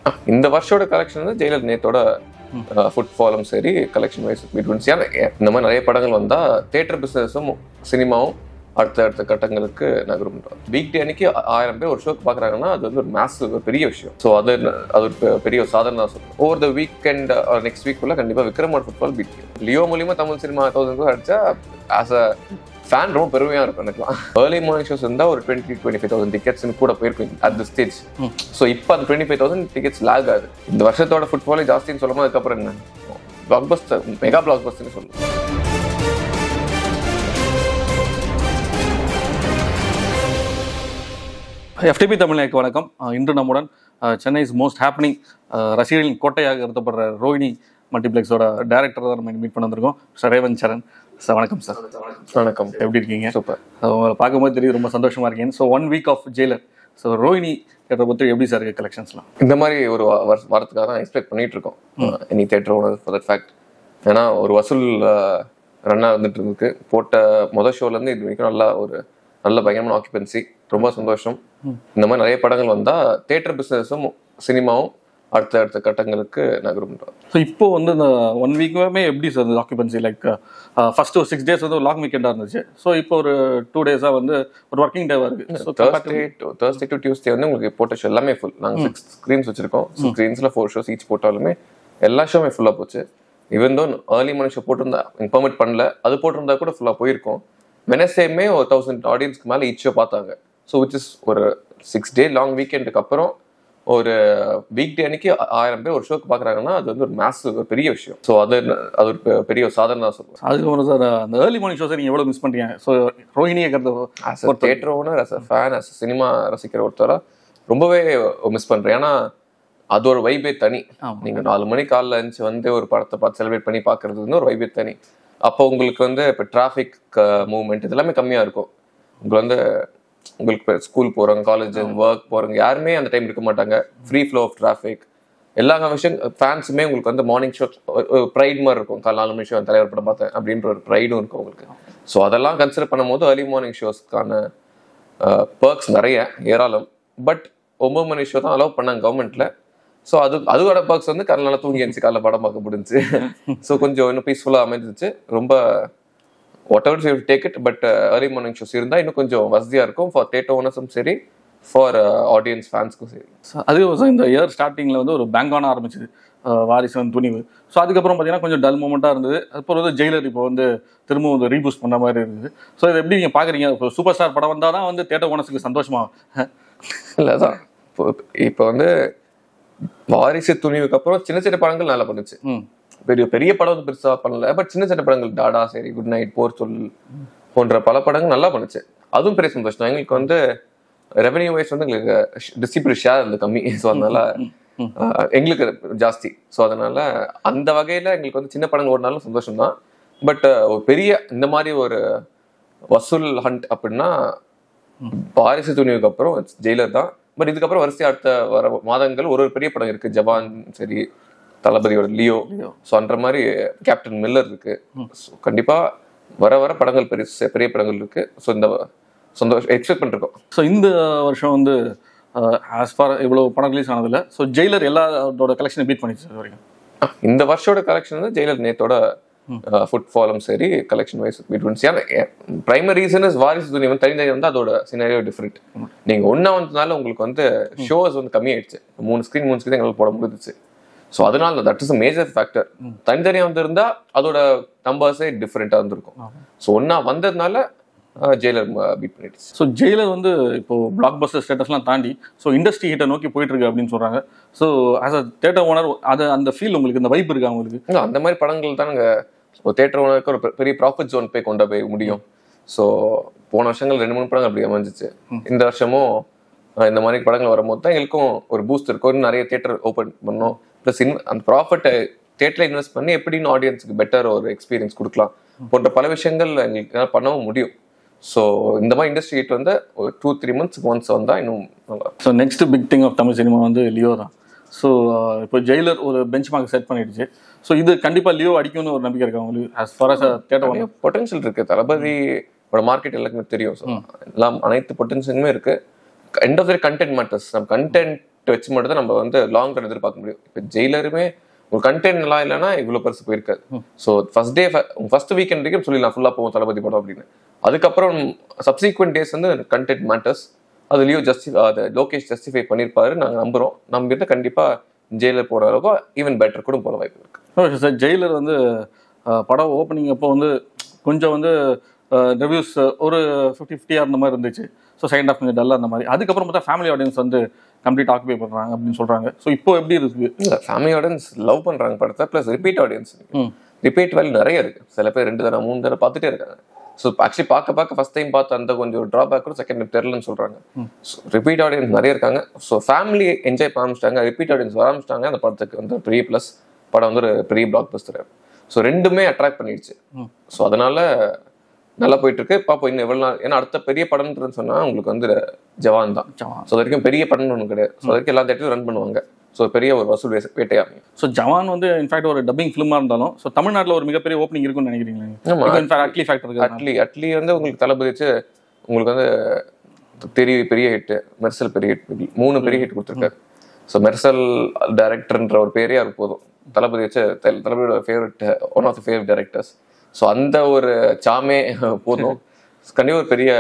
இந்த வருஷோட கலெக்ஷன் வந்து ஜெயிலர் நேத்தோட ஃபுட்ஃபாலும் சரி கலெக்ஷன் வைஸ் பிட்வீன்ஸ் ஏன்னா இந்த மாதிரி நிறைய படங்கள் வந்தா தியேட்டர் பிசினஸும் சினிமாவும் அடுத்த அடுத்த கட்டங்களுக்கு நகரும் வீக் டே அன்னைக்கு ஆயிரம் பேர் ஒரு ஷோக்கு பார்க்குறாங்கன்னா அது வந்து ஒரு மேஸ் ஒரு பெரிய விஷயம் ஸோ அது அது ஒரு பெ- பெரிய ஒரு சாதனை தான் சொல்லுவோம் ஓவர் த வீக்கெண்ட் நெக்ஸ்ட் வீக்குள்ள கண்டிப்பாக விக்ரமோட ஃபுட்பால் பீட் லியோ மூலியமா தமிழ் சினிமா தௌசண்ட் அடிச்சா ஆஸ் அ ஃபேன் ரொம்ப பெருமையாக இருக்கும் எனக்குலாம் ஏர்லி மார்னிங் ஷோஸ் இருந்தால் ஒரு டுவெண்ட்டி டுவெண்ட்டி ஃபைவ் தௌசண்ட் டிக்கெட்ஸ்னு கூட போயிருக்கும் அட் தி ஸ்டேஜ் ஸோ இப்போ அந்த twenty five thousand tickets lack ஆகுது இந்த வருஷத்தோட ஃபுட்பாலே ஜாஸ்தின்னு சொல்லும்போது அதுக்கப்புறம் என்ன பிளாக் பஸ்டர் மெகா பிளாக் பஸ்டர்னு சொல்லுவோம் எஃப்டிபி தமிழனுக்கு வணக்கம் அஹ் இன்று நம்முடன் சென்னை இஸ் மோஸ்ட் ஹேப்பனிங் ரசிகர்களின் கோட்டையாக கருதப்படுற ரோஹிணி மல்டிப்ளெக்ஸோட டேரக்டர் தான் நம்ம மீட் பண்ண வந்திருக்கோம் சார் ரேவந்த் சரண் சார் வணக்கம் சார் வணக்கம் எப்படி இருக்கீங்க சூப்பர் அஹ் உங்களை பார்க்கும்போது தெரியுது ரொம்ப சந்தோஷமா இருக்கீங்க so one week of Jailer so Rohini கேட்ட பற்றி எப்படி சார் கலெக்ஷன்ஸ்லாம் இந்த மாதிரி ஒரு வா- வருஷ- வாரத்துக்காக தான் எக்ஸ்பெக்ட் பண்ணிட்டு இருக்கோம் any theatre owner for that fact ஏன்னா ஒரு வசூல் ரன்னாக வந்துட்டு இருக்கு போட்ட மொதல் ஷோலேருந்து இது வரைக்கும் நல்லா ஒரு நல்ல பயங்கரமான ஆக்குபென்சி ரொம்ப சந்தோஷம் இந்த மாதிரி நிறைய படங்கள் வந்தா தேட்டர் பிசினஸும் சினிமாவும் அடுத்த அடுத்த கட்டங்களுக்கு நகரும் ஸோ இப்போ வந்து இந்த ஒன் வீக்குமே எப்படி சார் இந்த ஆக்குபென்சி லைக் ஃபர்ஸ்ட் ஒரு சிக்ஸ் டேஸ் வந்து ஒரு லாங் வீக்கெண்டாக இருந்துச்சு ஸோ இப்போ ஒரு டூ டேஸாக வந்து ஒரு ஒர்க்கிங் டேவாக இருக்குது so Thursday Thursday to Tuesday வந்து உங்களுக்கு போட்ட ஷோ எல்லாமே ஃபுல் நாங்கள் சிக்ஸ் ஸ்க்ரீன்ஸ் வச்சிருக்கோம் ஸ்க்ரீன்ஸில் ஃபோர் ஷோஸ் ஈச் போட்டாலுமே எல்லா ஷோமே ஃபுல்லாக போச்சு even though early morning show போட்டிருந்தா பெர்மிட் பண்ணல அது போட்டிருந்தா கூட ஃபுல்லாக போயிருக்கும் வெனஸ்டேமே ஒரு தௌசண்ட் ஆடியன்ஸ்க்கு மேலே ஈச் ஷோ பார்த்தாங்க ஸோ விச் இஸ் ஒரு சிக்ஸ் டே லாங் வீக்கெண்டுக்கு அப்புறம் ஒரு வீக் டே அன்னைக்கு ஆயிரம் பேர் ஒரு ஷோக்கு பார்க்குறாங்கன்னா அது வந்து ஒரு மேஸ் ஒரு பெரிய விஷயம் ஸோ அது அது ஒரு பெ- பெரிய ஒரு சாதனை தான் சொல்லுவேன் அதுக்கப்புறம் சார் அந்த ஏர்லி மார்னிங் ஷோஸை நீங்கள் எவ்வளோ மிஸ் பண்ணுறீங்க ஸோ ரோஹிணியை கருத as a theatre owner as a fan as cinema ரசிக்கிற ஒருத்தரா ரொம்பவே மிஸ் பண்றேன் ஏன்னா அது ஒரு வைபே தனி ஆமா. நீங்க நாலு மணி காலைல இருந்துச்சு வந்து ஒரு படத்தை பார்த்து செலிப்ரேட் பண்ணி பார்க்கிறது வந்து ஒரு வைபே தனி அப்போ உங்களுக்கு வந்து இப்போ டிராஃபிக் மூவ்மெண்ட் இது எல்லாமே கம்மியா இருக்கும் உங்களுக்கு வந்து உங்களுக்கு ஸ்கூல் போறவங்க காலேஜ் ஒர்க் போறவங்க யாருமே அந்த டைம் இருக்க மாட்டாங்க ஃப்ரீ ஃப்ளோ ஆஃப் டிராஃபிக் எல்லா விஷயம் ஃபேன்ஸுமே உங்களுக்கு வந்து மார்னிங் ஷோ ப்ரைட் மாதிரி இருக்கும் காலை நாலு மணி ஷோ தலைவர் படம் பார்த்தேன் அப்படின்ற ஒரு ப்ரைடும் இருக்கும் உங்களுக்கு ஸோ அதெல்லாம் கன்சிடர் பண்ணும்போது ஏர்லி மார்னிங் ஷோஸ்க்கான பர்க்ஸ் நிறைய ஏராளம் பட் ஒன்பது மணி ஷோ தான் அலோவ் பண்ணாங்க கவர்மெண்ட்ல ஸோ அது அதோட பர்க்ஸ் வந்து காலைல நல்லா தூங்கி எழுந்துச்சு காலைல படம் பார்க்க முடிஞ்சு ஸோ கொஞ்சம் இன்னும் பீஸ்ஃபுல்லாக அமைஞ்சிச்சு ரொம்ப whatever you take it but early morning shows இருந்தால் இன்னும் கொஞ்சம் வசதியாக இருக்கும் ஃபார் தேட்டர் ஓனர்ஸும் சரி ஃபார் ஆடியன்ஸ் ஃபேன்ஸ்க்கும் சரி அது சார் இந்த இயர் ஸ்டார்டிங்கில் வந்து ஒரு பேங்கான ஆரம்பிச்சது அஹ் வாரிசு வந்து துணிவு ஸோ அதுக்கப்புறம் பார்த்தீங்கன்னா கொஞ்சம் டல் மூமெண்ட்டாக இருந்தது அப்புறம் வந்து ஜெயிலர் இப்போ வந்து திரும்ப வந்து ரீபூஸ்ட் பண்ண மாதிரி இருந்தது ஸோ இதை எப்படி நீங்கள் பார்க்குறீங்க இப்போ சூப்பர் ஸ்டார் படம் வந்தால் தான் வந்து தேட்டர் ஓனர்ஸுக்கு சந்தோஷமா இல்லை அதான் இப்போ இப்போ வந்து வாரிசு துணிவுக்கு அப்புறம் சின்ன சின்ன படங்கள் நல்லா பண்ணுச்சு ம் பெரிய பெரிய படம் வந்து பெருசா பண்ணல பட் சின்ன சின்ன படங்கள் டாடா சரி குட் நைட் போர் சொல் போன்ற பல படங்கள் நல்லா பண்ணுச்சு அதுவும் பெரிய சந்தோஷம் தான் எங்களுக்கு வந்து ரெவன்யூ வைஸ் வந்து எங்களுக்கு டிஸ்ட்ரிபியூட் ஷேர் இருந்தது கம்மி ஸோ அதனால அஹ், எங்களுக்கு ஜாஸ்தி ஸோ அதனால அந்த வகையில எங்களுக்கு வந்து சின்ன படங்கள் ஓடினாலும் சந்தோஷம் தான் பட் ஒரு பெரிய இந்த மாதிரி ஒரு வசூல் ஹண்ட் அப்படின்னா வாரிசு துணிவுக்கு அப்புறம் ஜெயிலர் தான் பட் இதுக்கப்புறம் வரிசை அடுத்த வர மாதங்கள் ஒரு ஒரு பெரிய படம் இருக்கு ஜவான் சரி தளபதியோட லியோ ஸோ அந்த மாதிரி கேப்டன் மில்லர் இருக்கு So, கண்டிப்பா வர வர படங்கள் பெரிய பெரிய படங்கள் இருக்கு ஸோ இந்த சந்தோஷம் எக்ஸ்பெக்ட் பண்ணிருக்கோம் ஸோ இந்த வருஷம் வந்து ஆஸ் ஃபார் இவ்வளோ படம் ரிலீஸ் ஆனதில்ல ஸோ ஜெயிலர் எல்லாரோட கலெக்ஷனை பீட் பண்ணிச்சு இது வரைக்கும் இந்த வருஷோட கலெக்ஷன் வந்து ஜெயிலர் நேத்தோட ஃபுட்ஃபாலும் சரி கலெக்ஷன் வைஸ் பிட்வீன்ஸ் ஏன்னா பிரைமரி ரீசன் இஸ் வாரிசு துணிவன் தனி தனி வந்து அதோட சினாரியோ டிஃப்ரெண்ட் நீங்க ஒன்னா வந்ததுனால உங்களுக்கு வந்து ஷோஸ் வந்து கம்மியாயிடுச்சு மூணு ஸ்க்ரீன் மூணு ஸ்க்ரீன் எங்களுக்கு போட முடிஞ்சிச்சு ஸோ அதனால தட் இஸ் மேஜர் ஃபேக்டர் தனித்தனியாக வந்திருந்தா அதோட நம்பர்ஸே டிஃப்ரெண்ட்டாக வந்திருக்கும் ஸோ ஒன்னா வந்ததுனால ஜெயிலர் பீட் பண்ணிடுச்சு ஸோ ஜெயிலர் வந்து இப்போ பிளாக் பஸ்டர் ஸ்டேட்டஸ்லாம் தாண்டி ஸோ இண்டஸ்ட்ரி ஹிட்டை நோக்கி போயிட்டு இருக்கு அப்படின்னு சொல்றாங்க so as a theatre owner அது அந்த ஃபீல் உங்களுக்கு இந்த வைப் இருக்கா உங்களுக்கு இல்ல, அந்த மாதிரி படங்கள் தான் நாங்க ஒரு தேட்டர் ஓனருக்கு ஒரு பெ- பெரிய ப்ராஃபிட் ஜோன் போய் கொண்டு போய் முடியும் ஸோ போன வருஷங்கள் ரெண்டு மூணு படங்கள் அப்படி அமைஞ்சிச்சு இந்த வருஷமும் அஹ், இந்த மாதிரி படங்கள் வரும்போது தான் எங்களுக்கும் ஒரு பூஸ்ட் இருக்கும் இன்னும் நிறைய தேட்டர் ஓப்பன் பண்ணோம் ப்ளஸ் இன் அந்த ப்ராஃபிட்டை தேட்டரில் இன்வெஸ்ட் பண்ணி எப்படி இன்னும் ஆடியன்ஸுக்கு பெட்டர் ஒரு எக்ஸ்பீரியன்ஸ் கொடுக்கலாம் போன்ற பல விஷயங்கள் எங்களுக்கு என்னால பண்ணவும் முடியும் ஸோ இந்த மாதிரி இண்டஸ்ட்ரி ஹிட் வந்து ஒரு டூ த்ரீ மந்த்ஸ் ஒன்ஸ் வந்தா இன்னும் நல்லா இருக்கும். So next big thing of Tamil cinema வந்து லியோ தான் ஸோ இப்போ ஜெயிலர் ஒரு பெஞ்ச் மார்க் செட் பண்ணிடுச்சு ஸோ இது கண்டிப்பாக லியோ அடிக்கும்னு ஒரு நம்பிக்கை இருக்கா உங்களுக்கு as far as தேட்டர் நிறைய பொட்டன்ஷியல் இருக்கு தளபதி மார்க்கெட் எல்லாருக்குமே தெரியும் ஸோ எல்லாம் அனைத்து பொட்டன்ஷியலுமே இருக்கு end of the content matters நம்ம கண்டென்ட் கண்டென்ட் வச்சு மட்டும் தான் நம்ம வந்து லாங் ரன் எதிர்பார்க்க முடியும் இப்போ ஜெயிலருமே ஒரு கண்டென்ட் நல்லா இல்லைன்னா இவ்வளோ பெருசு போயிருக்காது so first day first weekend வரைக்கும் சொல்லிடலாம் ஃபுல்லாக போவோம் தளபதி படம் அப்படின்னு அதுக்கப்புறம் சப்சீக்வெண்ட் டேஸ் வந்து கண்டென்ட் மேட்டர்ஸ் அதுலேயும் ஜஸ்டி அதை லோகேஷ் ஜஸ்டிஃபை பண்ணியிருப்பாரு நாங்கள் நம்புகிறோம் நம்பிட்டு கண்டிப்பாக ஜெயிலர் போகிற அளவுக்கு ஈவன் பெட்டர் கூட போகிற வாய்ப்பு இருக்கு ஓகே சார் ஜெயிலர் வந்து அஹ், படம் ஓப்பனிங் அப்போ வந்து கொஞ்சம் வந்து ரிவ்யூஸ் ஒரு ஃபிஃப்டி ஃபிஃப்டியாக இருந்த மாதிரி இருந்துச்சு ஸோ செகண்ட் ஹாஃப் கொஞ்சம் டல்லாக இருந்த மாதிரி அதுக்கப்புறம் பார்த்தா ஃபேமிலி ஆடியன்ஸ் வந்து கம்ப்ளீட் ஆக்குபை பண்ணுறாங்க அப்படின்னு சொல்கிறாங்க ஸோ இப்போ எப்படி இருக்கு இல்லை ஃபேமிலி ஆடியன்ஸ் லவ் பண்ணுறாங்க படத்தை ப்ளஸ் ரிப்பீட் ஆடியன்ஸ் ம். ரிப்பீட் வேல்யூ நிறைய இருக்கு சில பேர் ரெண்டு தடவை மூணு தடவை பார்த்துட்டே இருக்காங்க ஸோ ஆக்சுவலி பார்க்க பார்க்க ஃபர்ஸ்ட் டைம் பார்த்து அந்த கொஞ்சம் ட்ராபேக் கூட செகண்ட் டைம் தெரிலன்னு சொல்றாங்க ஸோ ரிப்பீட் ஆடியன்ஸ் நிறைய இருக்காங்க ஸோ ஃபேமிலி என்ஜாய் பண்ண ஆரம்பிச்சிட்டாங்க ரிப்பீட் ஆடியன்ஸ் வர ஆரம்பிச்சிட்டாங்க அந்த படத்துக்கு வந்து ஒரு பெரிய ப்ளஸ் படம் வந்து ஒரு பெரிய பிளாக் பஸ்டர் ஸோ ரெண்டுமே அட்ராக்ட் பண்ணிடுச்சு ஸோ அதனால நல்லா போயிட்டு இருக்கு பார்ப்போம் இன்னும் எவ்வளவு நாள் ஏன்னா அடுத்த பெரிய படம்ன்றது சொன்னா உங்களுக்கு வந்து ஜவான் தான் ஜவான். ஸோ அது வரைக்கும் பெரிய படம்னு ஒன்று கிடையாது ஸோ அது வரைக்கும் எல்லா தேட்டரும் ரன் பண்ணுவாங்க ஸோ பெரிய ஒரு வசூல் வேச- வேட்டையா அமையும் ஸோ ஜவான் வந்து இன்ஃபேக்ட் ஒரு டப்பிங் ஃபிலிமாக இருந்தாலும் ஸோ தமிழ்நாட்டில் ஒரு மிகப்பெரிய ஓப்பனிங் இருக்கும்னு நினைக்கிறீங்களா ஆமா. இப்போ இன்ஃபேக்ட் அட்லி ஃபேக்டர் இருக்கு அட்லி அட்லி வந்து உங்களுக்கு தளபதி வச்சு உங்களுக்கு வந்து பெரிய பெரிய ஹிட் மெர்சல் பெரிய ஹிட் மூணு பெரிய ஹிட் கொடுத்துருக்காரு ஸோ மெர்சல் டைரக்டர்ன்ற ஒரு பேரே அது போதும் தளபதி வச்சு தல- தளபதியோட favourite one of the favourite directors so அந்த ஒரு சாமே போதும் கண்டிப்பாக ஒரு பெரிய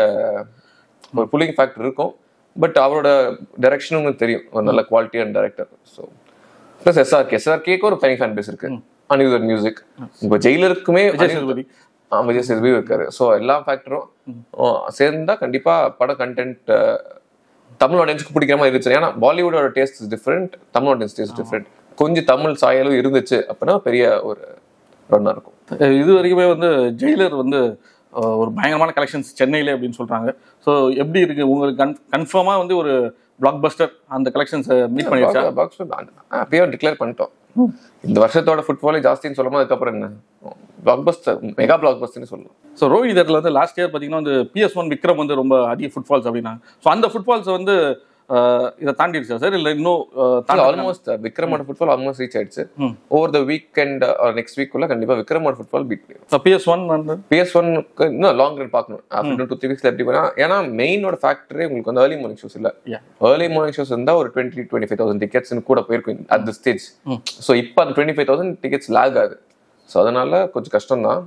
ஒரு புல்லிங் ஃபேக்டர் இருக்கும் பட் அவரோட டைரக்ஷனும் உங்களுக்கு தெரியும் ஒரு நல்ல குவாலிட்டியான டைரக்டர் ஸோ ப்ளஸ் எஸ்ஆர்கே எஸ்ஆர்கேக்கு ஒரு தனி ஃபேன் பேஸ் இருக்கு அனிருதர் மியூசிக் இப்போ ஜெயிலருக்குமே விஜய் சேதுபதி ஆ, விஜய் சேதுபதி இருக்காரு ஸோ எல்லா ஃபேக்டரும் சேர்ந்தா கண்டிப்பா பட கண்டென்ட் தமிழ் ஆடியன்ஸ்க்கு பிடிக்கிற மாதிரி இருந்துச்சு ஏன்னா பாலிவுட்டோட taste is different Tamil audience taste different கொஞ்சம் தமிழ் சாயலும் இருந்துச்சு அப்படின்னா பெரிய ஒரு ரன்னா இருக்கும் அஹ் இது வரைக்குமே வந்து ஜெயிலர் வந்து அஹ், ஒரு பயங்கரமான கலெக்ஷன்ஸ் சென்னையிலே அப்படின்னு சொல்றாங்க ஸோ எப்படி இருக்கு உங்களுக்கு கன் கன்ஃபார்மாக வந்து ஒரு பிளாக் பஸ்டர் அந்த கலெக்ஷன்ஸை மீட் பண்ணிடுச்சா பாக்ஸ் அப்பயே டிக்ளேர் பண்ணிட்டோம் இந்த வருஷத்தோட ஃபுட்பாலே ஜாஸ்தின்னு சொல்லாம அதுக்கப்புறம் என்ன பிளாக் பஸ்டர் மெகா பிளாக் பஸ்டர்னு சொல்லலாம் ஸோ ரோஹித் தேட்டரில் வந்து லாஸ்ட் இயர் பார்த்தீங்கன்னா வந்து பிஎஸ் ஒன் விக்ரம் வந்து ரொம்ப அதிக ஃபுட்ஃபால்ஸ் அப்படின்னாங்க ஸோ அந்த ஃபுட்ஃபால்ஸ் வந்து அஹ், இதை தாண்டிடுச்சா சார் இல்லை இன்னும் அஹ், தாண்டி ஆல்மோஸ்ட் விக்ரமோட ஃபுட்பால் ஆல்மோஸ்ட் ரீச் ஆயிடுச்சு ம். ஓவர் த வீக்கெண்ட் நெக்ஸ்ட் வீக்குள்ள கண்டிப்பா விக்ரமோட ஃபுட்பால் பீட் பண்ணிடும் ஸோ பிஎஸ் ஒன் வந்து பிஎஸ் ஒன்னுக்கு இன்னும் லாங் ரன் பார்க்கணும் ஆஃப்டர் டூ த்ரீ வீக்ஸ்ல எப்படி பண்ணா ஏன்னா மெயினோட ஃபேக்டரி உங்களுக்கு வந்து ஏர்லி மார்னிங் ஷோஸ் இல்ல Yeah. ஏர்லி மார்னிங் ஷோஸ் இருந்தா ஒரு twenty twenty five thousand tickets கூட போயிருக்கும் அட் தி ஸ்டேஜ் ஸோ இப்போ அந்த twenty five thousand tickets lakh ஆகுது ஸோ அதனால கொஞ்சம் கஷ்டம் தான்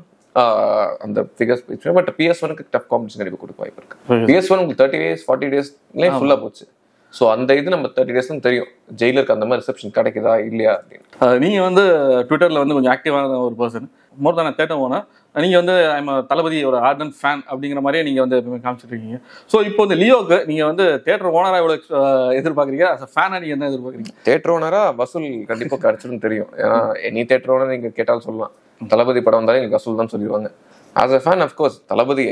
அந்த ஃபிகர்ஸ் பட் பிஎஸ் ஒனுக்கு டஃப் காம்படிஷன் கண்டிப்பாக கொடுக்க வாய்ப்பு இருக்கு பிஎஸ் ஒன் உங்களுக்கு தேர்ட்டி டேஸ் ஃபார்ட்டி டேஸ்லேயே ஃபுல்லாக போச்சு ஸோ அந்த இது நம்ம தேர்ட்டி டேஸ் தெரியும் ஜெயிலருக்கு அந்த மாதிரி ரிசப்ஷன் கிடைக்குதா இல்லையா அப்படின்னு அஹ், நீங்க வந்து ட்விட்டர்ல வந்து கொஞ்சம் ஆக்டிவான ஒரு பர்சன் மோர் தான் தேட்டர் போனா நீங்க வந்து ஐம் தளபதி ஒரு ஆர்டன் ஃபேன் அப்படிங்கிற மாதிரியே நீங்க வந்து எப்பவுமே காமிச்சிட்டு இருக்கீங்க ஸோ இப்போ வந்து லியோக்கு நீங்க வந்து தேட்டர் ஓனரா எவ்வளவு அஹ், எதிர்பார்க்கறீங்க அஸ் ஃபேனா நீங்க என்ன எதிர்பார்க்கறீங்க தேட்டர் ஓனரா வசூல் கண்டிப்பா கிடைச்சிடும் தெரியும் ஏன்னா எனி தேட்டர் ஓனர் நீங்க கேட்டாலும் சொல்லலாம் தளபதி படம் வந்தாலே எங்களுக்கு வசூல் தான் சொல்லிடுவாங்க as a fan of course Thalapathy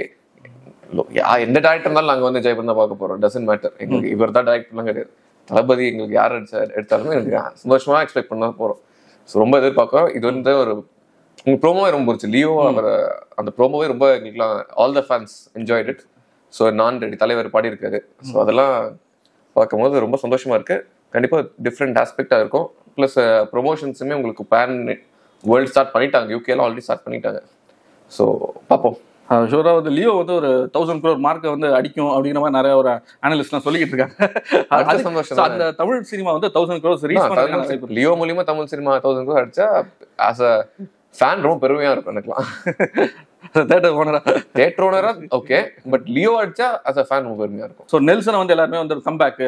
லோ- யா- எந்த டேரக்டர் இருந்தாலும் நாங்க வந்து ஜெய் தான் பார்க்க போறோம் டசன்ட் மேட்டர் எங்களுக்கு இவர் தான் டேரக்டர்லாம் கிடையாது தளபதி எங்களுக்கு யார் அடிச்சா எடுத்தாலுமே எங்களுக்கு சந்தோஷமா எக்ஸ்பெக்ட் பண்ண போறோம் ஸோ ரொம்ப எதிர்பார்க்கிறோம் இது வந்து ஒரு உங்க ப்ரோமோவே ரொம்ப பிடிச்சி லியோ அவர் அந்த ப்ரோமோவே ரொம்ப எங்களுக்குலாம் all the fans enjoyed it so நான் ரெடி தலைவர் பாடி இருக்காரு ஸோ அதெல்லாம் பார்க்கும்போது ரொம்ப சந்தோஷமா இருக்கு கண்டிப்பா டிஃப்ரெண்ட் ஆஸ்பெக்டா இருக்கும் ப்ளஸ் ப்ரொமோஷன்ஸுமே உங்களுக்கு பேன் வேர்ல்டு ஸ்டார்ட் பண்ணிட்டாங்க யூகேல ஆல்ரெடி ஸ்டார்ட் பண்ணிட்டாங்க ஸோ பார்ப்போம் ஷூரா வந்து லியோ வந்து ஒரு தௌசண்ட் க்ரோர் மார்க்கை வந்து அடிக்கும் அப்படிங்கிற மாதிரி நிறைய ஒரு அனலிஸ்ட்லாம் சொல்லிக்கிட்டு இருக்காங்க அடுத்த அது- சந்தோஷம் so அந்த தமிழ் சினிமா வந்து தௌசண்ட் க்ரோஸ் ரீச் பண்ணுறதுக்கான வாய்ப்பு இருக்கு. லியோ மூலியமா தமிழ் சினிமா தௌசண்ட் கூட அடிச்சா ஆஸ் அ ஃபேன் ரொம்ப பெருமையா இருக்கும் எனக்குலாம் தேட்டர் ஓனரா தேட்டர் ஓனரா ஓகே பட் லியோ அடிச்சா ஆஸ் அ ஃபேன் ரொம்ப பெருமையா இருக்கும் ஸோ நெல்சனை வந்து எல்லாருமே வந்து கம்பேக்கு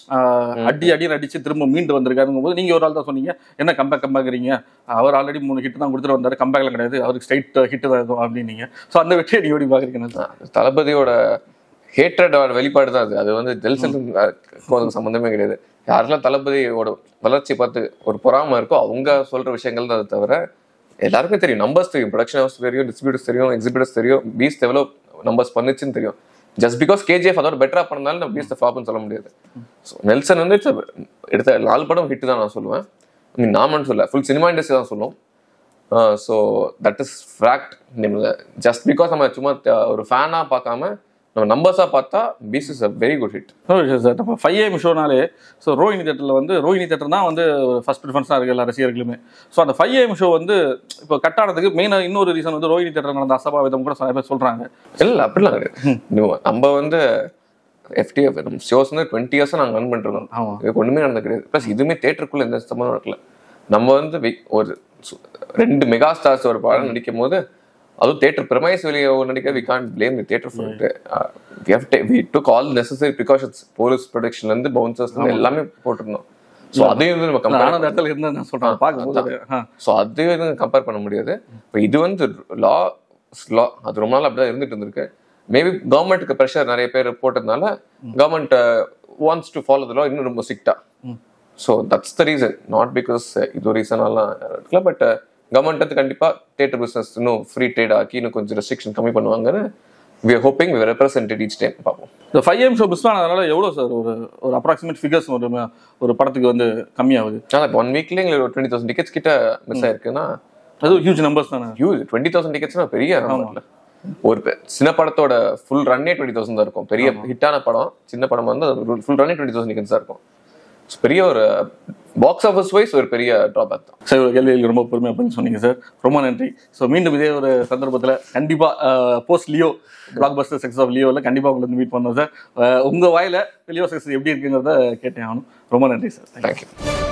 அடி அடி அடிச்சு திரும்ப மீண்டு வந்திருக்காருங்கும் போது நீங்க ஒரு ஆள் தான் சொன்னீங்க என்ன கம்பேக் கம்பேக்கிறீங்க அவர் ஆல்ரெடி மூணு ஹிட் தான் கொடுத்துட்டு வந்தாரு கம்பேக்ல கிடையாது அவருக்கு ஸ்ட்ரைட் ஹிட் தான் எதுவும் அப்படின்னீங்க ஸோ அந்த வெற்றியை நீங்க எப்படி பாக்குறீங்க தளபதியோட ஹேட்ரட் வெளிப்பாடு தான் அது அது வந்து ஜெல்சன் சம்மந்தமே கிடையாது யாரெல்லாம் தளபதியோட வளர்ச்சி பார்த்து ஒரு பொறாம இருக்கோ அவங்க சொல்ற விஷயங்கள் தான் அது தவிர எல்லாருக்கும் தெரியும் நம்பர்ஸ் தெரியும் ப்ரொடக்ஷன் ஹவுஸ் தெரியும் டிஸ்ட்ரிபியூட்டர்ஸ் தெரியும் எக்ஸிபிட்டர்ஸ் தெரியும் பீஸ் எவ்வளோ நம்பர்ஸ் பண்ணுச்சுன்னு தெரியும் ஜஸ்ட் பிகாஸ் கேஜிஎஃப் அதோட பெட்டரா பண்ணாலும் நம்ம பீஸ் ஃபாப்னு சொல்ல முடியாது ஸோ நெல்சன் வந்து it's a- எடுத்த நாலு படம் ஹிட் தான் நான் சொல்லுவேன் ஐ மீன் நாமன்னு சொல்ல ஃபுல் சினிமா இண்டஸ்ட்ரி தான் சொல்லுவோம் so that is fact just because நம்ம சும்மா த- ஒரு ஃபேனாக பார்க்காம நம்ம நம்பர்ஸாக பார்த்தா Beast is a very good hit okay sir நம்ம ஃபைவ் ஏஎம் ஷோனாலே ஸோ ரோஹினி தேட்டரில் வந்து ரோஹினி தேட்டர் தான் வந்து ஃபர்ஸ்ட் ப்ரிஃபரன்ஸாக இருக்கு எல்லா ரசிகர்களுமே ஸோ அந்த ஃபைவ் ஏஎம் ஷோ வந்து இப்போ கட் ஆனதுக்கு மெயினாக இன்னொரு ரீசன் வந்து ரோஹினி தேட்டர் நடந்த அசபாவிதம் கூட சில பேர் சொல்கிறாங்க இல்லை அப்படிலாம் கிடையாது இன்னும் நம்ம வந்து எஃப்டிஎஃப் ஷோஸ் வந்து டுவெண்ட்டி இயர்ஸாக நாங்கள் ரன் பண்ணிருக்கோம் ஆமா இதுக்கு ஒண்ணுமே நடந்த கிடையாது ப்ளஸ் இதுவுமே தேட்டருக்குள்ள எந்த சம்பந்தம் நடக்கல நம்ம வந்து வி- ஒரு சு- ரெண்டு மெகா ஸ்டார்ஸ் ஒரு படம் நடிக்கும் போது அதுவும் தேட்டர் பிரமைஸ் வெளியே நடிக்க we can blame the theatre for we took all necessary precautions police ப்ரொடெக்ஷன்ல இருந்து பவுன்சர்ஸ் எல்லாமே போட்டிருந்தோம் ஸோ அதையும் வந்து நம்ம நானும் கம்பேர் அந்த இடத்துல இருந்தேன் நான் சொல்றேன் பார்க்கும்போது ஆ. ஸோ அது கம்பேர் பண்ண முடியாது இப்போ இது வந்து லா லா அது ரொம்ப நாள் அப்படிதான் இருந்துட்டு இருந்திருக்கு மேபி கவர்மெண்ட்டுக்கு ப்ரெஷர் நிறைய பேர் போட்டதுனால government wants to follow the law இன்னும் ரொம்ப ஸ்ட்ரிக்டா so that's the reason not because இது ரீசனாலாம் இருக்கல பட் கவர்மெண்ட் வந்து கண்டிப்பாக தேட்டர் பிஸ்னஸ் இன்னும் ஃப்ரீ ட்ரேட் ஆக்கி இன்னும் கொஞ்சம் ரெஸ்ட்ரிக்ஷன் கம்மி பண்ணுவாங்கன்னு we are hoping we represented each time பார்ப்போம் இந்த ஃபைவ் எம் ஷோ மிஸ் ஆனதுனால எவ்வளோ சார் ஒரு ஒரு அப்ராக்சிமேட் ஃபிகர்ஸ் ஒரு ம- ஒரு படத்துக்கு வந்து கம்மியாகுது ஆனால் இப்போ ஒன் வீக்லேயே எங்களுக்கு ஒரு டுவெண்ட்டி தௌசண்ட் டிக்கெட்ஸ் கிட்ட மிஸ் ஆயிருக்குன்னா அது ஹியூஜ் நம்பர்ஸ் தானே ஹியூஜ் டுவெண்ட்டி தௌசண்ட் டிக்கெட்ஸ்னா பெரிய number. ஒரு பெ- சின்ன படத்தோட ஃபுல் ரன்னே டுவெண்ட்டி தௌசண்ட் தான் இருக்கும் பெரிய ஹிட்டான படம் சின்ன படம் வந்து ஃபுல் ரன்னே டுவெண்ட்டி தௌசண்ட் டிக்கெட்ஸ் தான் இருக்கும் So, பெரிய ஒரு பாக்ஸ் ஆஃபீஸ் வைஸ் ஒரு பெரிய ட்ராபேக் தான் சார் ஒரு கேள்விகளுக்கு ரொம்ப பொறுமையாக பதில் சொன்னீங்க சார் ரொம்ப நன்றி ஸோ மீண்டும் இதே ஒரு சந்தர்ப்பத்தில் கண்டிப்பாக போஸ்ட் லியோ பிளாக் பஸ்டர் செக்ஸ் ஆஃப் லியோவில் கண்டிப்பாக உங்களை மீட் பண்ணோம் சார் உங்கள் வாயில லியோ செக்ஸ் எப்படி இருக்குங்கிறத கேட்டேன் ஆகணும் ரொம்ப நன்றி சார் தேங்க்யூ